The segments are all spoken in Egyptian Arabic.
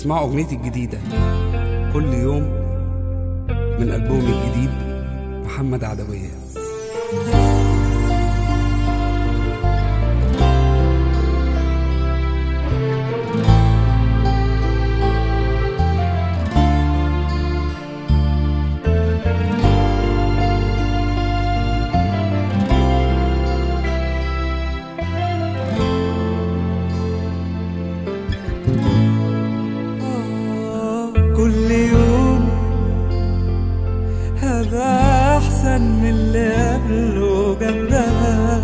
تسمعوا أغنيتي الجديدة كل يوم من ألبومي الجديد محمد عدوية كل يوم هبقى أحسن من اللي قبله جنبها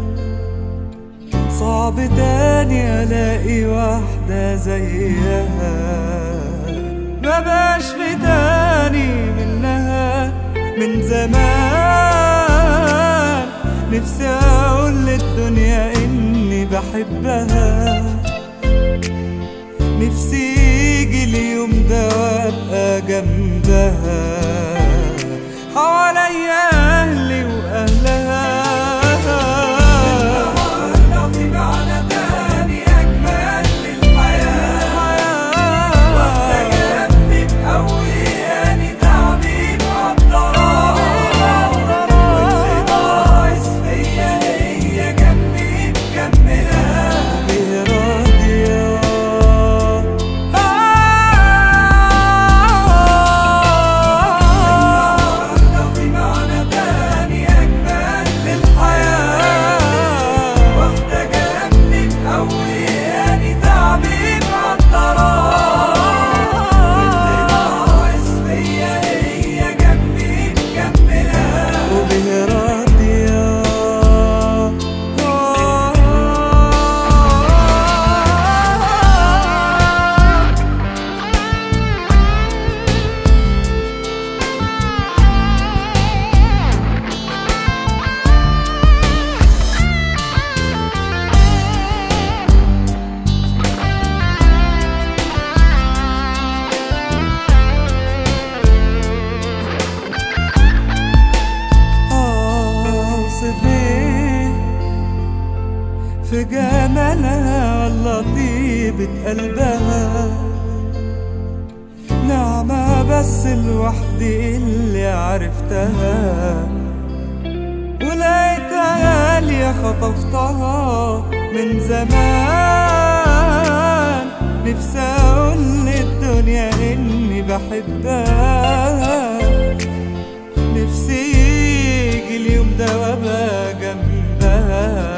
صعب تاني ألاقي واحدة زيها مبقاش في تاني منها من زمان نفسي أقول للدنيا إني بحبها نفسي يجي اليوم ده وابقى جنبها حواليا اهلي واهلها في معنى تاني اجمل للحياه واحده جنبي مقوياني تعبي مقدرة واللي ناقص فيا هي جنبي مكملة وبيه راضية النهاردة في معنى تاني أجمل للحياة واحدة جنبي مقوياني تعبي مقدرة واللي ناقص فيا هي جنبي مكملة وبيه راضية أوصف إيه في جمالها ولا طيبة قلبها نعمة بس لوحدي اللي عرفتها ولقيتها غالية خطفتها من زمان نفسي أقول للدنيا إني بحبها نفسي يجي اليوم ده وابقى جنبها